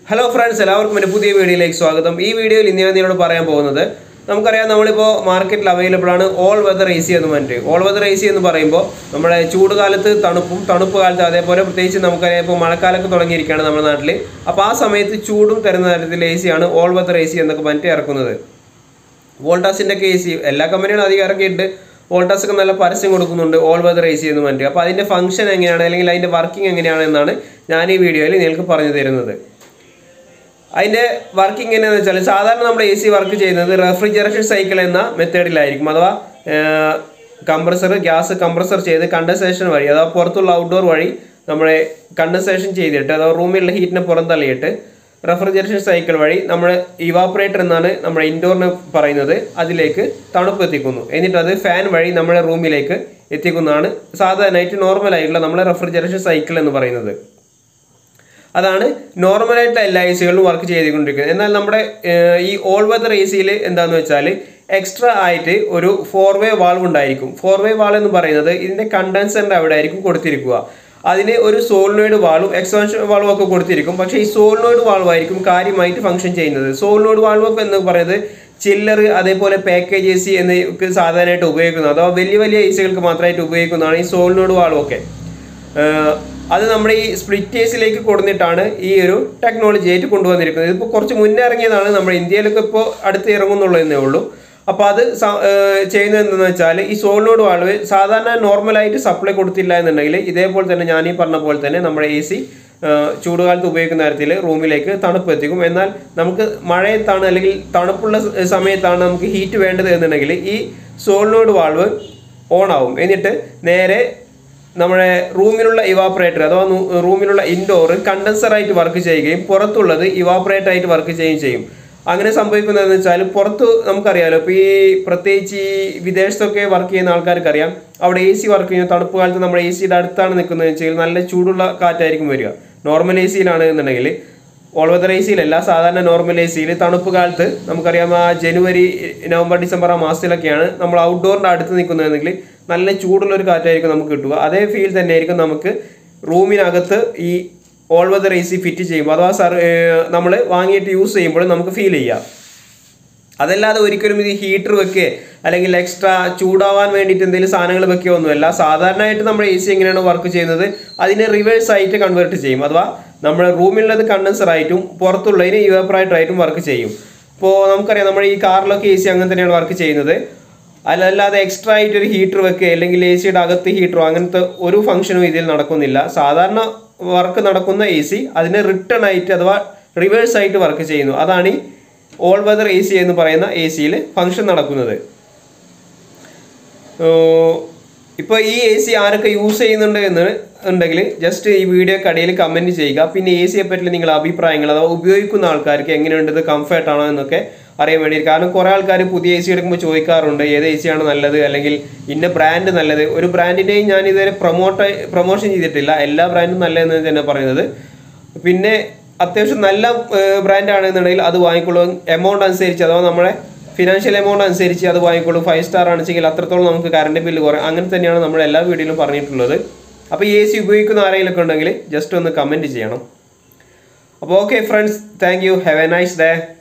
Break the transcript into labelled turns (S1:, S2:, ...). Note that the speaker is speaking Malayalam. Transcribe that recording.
S1: ഹലോ ഫ്രണ്ട്സ് എല്ലാവർക്കും എൻ്റെ പുതിയ വീഡിയോയിലേക്ക് സ്വാഗതം ഈ വീഡിയോയിൽ ഇന്ന് ഞാൻ നിങ്ങളോട് പറയാൻ പോകുന്നത് നമുക്കറിയാം നമ്മളിപ്പോൾ മാർക്കറ്റിൽ അവൈലബിൾ ആണ് ഓൾ വെതർ എ സി എന്ന് പറഞ്ഞിട്ട് ഓൾ വെതർ എ സി എന്ന് പറയുമ്പോൾ നമ്മുടെ ചൂട് കാലത്ത് തണുപ്പും തണുപ്പ് കാലത്ത് അതേപോലെ പ്രത്യേകിച്ച് നമുക്കറിയാം ഇപ്പോൾ മഴക്കാലമൊക്കെ തുടങ്ങിയിരിക്കുകയാണ് നമ്മുടെ നാട്ടിൽ അപ്പോൾ ആ സമയത്ത് ചൂടും തരുന്ന തരത്തിൽ എ സി ആണ് ഓൾ വെതർ എ സി എന്നൊക്കെ പറഞ്ഞിട്ട് ഇറക്കുന്നത് വോൾട്ടാസിൻ്റെ ഒക്കെ എ സി എല്ലാ കമ്പനികളും അധികം ഇറക്കിയിട്ട് വോൾട്ടാസ് ഒക്കെ നല്ല പരസ്യം കൊടുക്കുന്നുണ്ട് ഓൾ വെതർ എ സി എന്ന് പറഞ്ഞിട്ട് അപ്പോൾ അതിൻ്റെ ഫംഗ്ഷൻ എങ്ങനെയാണ് അല്ലെങ്കിൽ അതിൻ്റെ വർക്കിംഗ് എങ്ങനെയാണ് എന്നാണ് ഞാൻ ഈ വീഡിയോയിൽ നിങ്ങൾക്ക് പറഞ്ഞു തരുന്നത് അതിൻ്റെ വർക്കിംഗ് എങ്ങനെയാണെന്ന് വെച്ചാൽ സാധാരണ നമ്മുടെ എ സി വർക്ക് ചെയ്യുന്നത് റെഫ്രിജറേഷൻ സൈക്കിൾ എന്ന മെത്തേഡിലായിരിക്കും അഥവാ കംപ്രസർ ഗ്യാസ് കംപ്രസർ ചെയ്ത് കണ്ടൻസേഷൻ വഴി അഥവാ പുറത്തുള്ള ഔട്ട്ഡോർ വഴി നമ്മളെ കണ്ടൻസേഷൻ ചെയ്തിട്ട് അഥവാ റൂമിലുള്ള ഹീറ്റിനെ പുറന്തള്ളിയിട്ട് റെഫ്രിജറേഷൻ സൈക്കിൾ വഴി നമ്മൾ ഇവാപ്പറേറ്റർ എന്നാണ് നമ്മുടെ ഇൻഡോറിന് പറയുന്നത് അതിലേക്ക് തണുപ്പ് എത്തിക്കുന്നു എന്നിട്ട് അത് ഫാൻ വഴി നമ്മുടെ റൂമിലേക്ക് എത്തിക്കുന്നതാണ് സാധാരണയായിട്ട് നോർമൽ ആയിട്ടുള്ള നമ്മുടെ റെഫ്രിജറേഷൻ സൈക്കിൾ എന്ന് പറയുന്നത് അതാണ് നോർമലായിട്ടുള്ള എല്ലാ എ സികളിലും വർക്ക് ചെയ്തുകൊണ്ടിരിക്കുന്നത് എന്നാൽ നമ്മുടെ ഏഹ്, ഈ ഓൾ വെതർ എ സിയിൽ എന്താണെന്ന് വെച്ചാൽ എക്സ്ട്രാ ആയിട്ട് ഒരു ഫോർ വേ വാൾവ് ഉണ്ടായിരിക്കും ഫോർ വേ വാൾ എന്ന് പറയുന്നത് ഇതിന്റെ കണ്ടൻസറിന്റെ അവിടെ ആയിരിക്കും കൊടുത്തിരിക്കുക അതിന് ഒരു സോളിനോയിഡ് വാൾവും എക്സ്പാൻഷൻ വാൾവും ഒക്കെ കൊടുത്തിരിക്കും പക്ഷേ ഈ സോളിനോയിഡ് വാൾവ് ആയിരിക്കും കാര്യമായിട്ട് ഫംഗ്ഷൻ ചെയ്യുന്നത് സോളിനോയിഡ് വാൾവ് ഒക്കെ എന്ന് പറയുന്നത് ചില്ലർ അതേപോലെ പാക്കേജ് എ സി എന്നൊക്കെ സാധാരണയായിട്ട് ഉപയോഗിക്കുന്നത് അഥവാ വലിയ വലിയ എ സികൾക്ക് മാത്രമായിട്ട് ഉപയോഗിക്കുന്നതാണ് ഈ സോളിനോയിഡ് വാൾവ് ഒക്കെ ഏഹ് അത് നമ്മുടെ ഈ സ്പ്ലിറ്റേഴ്സിലേക്ക് കൊടുത്തിട്ടാണ് ഈ ഒരു ടെക്നോളജി ആയിട്ട് കൊണ്ടുവന്നിരിക്കുന്നത് ഇതിപ്പോൾ കുറച്ച് മുന്നേ ഇറങ്ങിയതാണ് നമ്മുടെ ഇന്ത്യയിലൊക്കെ ഇപ്പോൾ അടുത്ത് ഇറങ്ങുന്നുള്ളതേ ഉള്ളൂ അപ്പോൾ അത് സ- ഏഹ് ചെയ്യുന്നത് എന്തെന്ന് വെച്ചാൽ ഈ സോളിനോട് വാൾവ് സാധാരണ നോർമലായിട്ട് സപ്ലൈ കൊടുത്തില്ല എന്നുണ്ടെങ്കിൽ ഇതേപോലെ തന്നെ ഞാൻ ഈ പറഞ്ഞ പോലെ തന്നെ നമ്മുടെ എ സി ചൂടുകാലത്ത് ഉപയോഗിക്കുന്ന തരത്തിൽ റൂമിലേക്ക് തണുപ്പ് എത്തിക്കും എന്നാൽ നമുക്ക് മഴയത്താണ് അല്ലെങ്കിൽ തണുപ്പുള്ള സ- സമയത്താണ് നമുക്ക് ഹീറ്റ് വേണ്ടത് എന്നുണ്ടെങ്കിൽ ഈ സോളിനോട് വാൾവ് ഓൺ ആവും എന്നിട്ട് നേരെ നമ്മുടെ റൂമിലുള്ള ഇവാപ്പറേറ്റർ അഥവാ നു- റൂമിലുള്ള ഇൻഡോർ കണ്ടൻസർ ആയിട്ട് വർക്ക് ചെയ്യുകയും പുറത്തുള്ളത് ഇവാപ്പറേറ്റർ ആയിട്ട് വർക്ക് ചെയ്യുകയും ചെയ്യും അങ്ങനെ സംഭവിക്കുന്നതെന്ന് വെച്ചാൽ പുറത്ത് നമുക്കറിയാലോ ഇപ്പോൾ ഈ പ്രത്യേകിച്ച് ഈ വിദേശത്തൊക്കെ വർക്ക് ചെയ്യുന്ന ആൾക്കാർക്ക് അറിയാം അവിടെ എ സി വർക്ക് ചെയ്യുന്ന തണുപ്പ് കാലത്ത് നമ്മുടെ എ സിയുടെ അടുത്താണ് നിൽക്കുന്നത് വെച്ചാൽ നല്ല ചൂടുള്ള കാറ്റായിരിക്കും വരിക നോർമൽ എ സിയിലാണ് എന്നുണ്ടെങ്കിൽ ഓൾ വെതർ എ സിയിലല്ല സാധാരണ നോർമൽ എ സിയിൽ തണുപ്പ് കാലത്ത് നമുക്കറിയാം ആ ജനുവരി നവംബർ ഡിസംബർ ആ മാസത്തിലൊക്കെയാണ് നമ്മൾ ഔട്ട്ഡോറിൻ്റെ അടുത്ത് നിൽക്കുന്നതെങ്കിൽ നല്ല ചൂടുള്ള ഒരു കാറ്റായിരിക്കും നമുക്ക് കിട്ടുക അതേ ഫീൽ തന്നെയായിരിക്കും നമുക്ക് റൂമിനകത്ത് ഈ all weather A C fit ചെയ്യുമ്പോൾ അഥവാ സർ നമ്മൾ വാങ്ങിയിട്ട് യൂസ് ചെയ്യുമ്പോൾ നമുക്ക് ഫീൽ ചെയ്യാം അതല്ലാതെ ഒരിക്കലും ഇത് ഹീറ്റർ വെക്കുക അല്ലെങ്കിൽ എക്സ്ട്രാ ചൂടാവാൻ വേണ്ടിയിട്ട് എന്തെങ്കിലും സാധനങ്ങൾ വെക്കുകയോ ഒന്നുമല്ല സാധാരണയായിട്ട് നമ്മുടെ എ സി എങ്ങനെയാണ് വർക്ക് ചെയ്യുന്നത് അതിനെ റിവേഴ്സ് ആയിട്ട് കൺവേർട്ട് ചെയ്യും അഥവാ നമ്മുടെ റൂമിലുള്ളത് കണ്ടൻസർ ആയിട്ടും പുറത്തുള്ളതിന് ഇവാപ്പറേറ്റർ ആയിട്ടും വർക്ക് ചെയ്യും ഇപ്പോൾ നമുക്കറിയാം നമ്മുടെ ഈ കാറിലൊക്കെ എ സി അങ്ങനെ തന്നെയാണ് വർക്ക് ചെയ്യുന്നത് അല്ലല്ലാതെ എക്സ്ട്രാ ആയിട്ട് ഒരു ഹീറ്റർ വെക്കുക അല്ലെങ്കിൽ എ സിയുടെ അകത്ത് ഹീറ്ററോ അങ്ങനത്തെ ഒരു ഫംഗ്ഷനും ഇതിൽ നടക്കുന്നില്ല സാധാരണ വർക്ക് നടക്കുന്ന എ സി അതിനെ റിട്ടേൺ ആയിട്ട് അഥവാ റിവേഴ്സ് ആയിട്ട് വർക്ക് ചെയ്യുന്നു അതാണ് ഈ ഓൾ വെതർ എ സി എന്ന് പറയുന്ന എ സിയിൽ ഫംഗ്ഷൻ നടക്കുന്നത് ഇപ്പോൾ ഈ എ സി ആരൊക്കെ യൂസ് ചെയ്യുന്നുണ്ട് എന്ന് ഉണ്ടെങ്കിൽ ജസ്റ്റ് ഈ വീഡിയോ കടയിൽ കമൻറ്റ് ചെയ്യുക പിന്നെ എ സിയെ പറ്റി നിങ്ങളുടെ അഭിപ്രായങ്ങൾ അഥവാ ഉപയോഗിക്കുന്ന ആൾക്കാർക്ക് എങ്ങനെയുണ്ട് ഇത് കംഫർട്ട് ആണോ എന്നൊക്കെ അറിയാൻ വേണ്ടി കാരണം കുറേ ആൾക്കാർ പുതിയ എ സി എടുക്കുമ്പോൾ ചോദിക്കാറുണ്ട് ഏത് എ സി ആണ് നല്ലത് അല്ലെങ്കിൽ ഇന്ന ബ്രാൻഡ് നല്ലത് ഒരു ബ്രാൻഡിൻ്റെയും ഞാൻ ഇതുവരെ പ്രൊമോട്ട് പ്രൊമോഷൻ ചെയ്തിട്ടില്ല എല്ലാ ബ്രാൻഡും നല്ലതെന്ന് തന്നെ പറയുന്നത് പിന്നെ അത്യാവശ്യം നല്ല ബ്രാൻഡ് ആണെന്നുണ്ടെങ്കിൽ അത് വാങ്ങിക്കൊള്ളൂ എമൗണ്ട് അനുസരിച്ച് അഥവാ നമ്മുടെ ഫിനാൻഷ്യൽ എമൗണ്ട് അനുസരിച്ച് അത് വാങ്ങിക്കൊള്ളൂ ഫൈവ് സ്റ്റാർ ആണെച്ചെങ്കിൽ അത്രത്തോളം നമുക്ക് കറണ്ട് ബില്ല് കുറയും അങ്ങനെ തന്നെയാണ് നമ്മൾ എല്ലാ വീഡിയോയിലും പറഞ്ഞിട്ടുള്ളത് അപ്പോൾ ഈ എ സി ഉപയോഗിക്കുന്ന ആരെങ്കിലും ഒക്കെ ഉണ്ടെങ്കിൽ ജസ്റ്റ് ഒന്ന് കമൻറ്റ് ചെയ്യണം അപ്പോൾ okay friends thank you have a nice day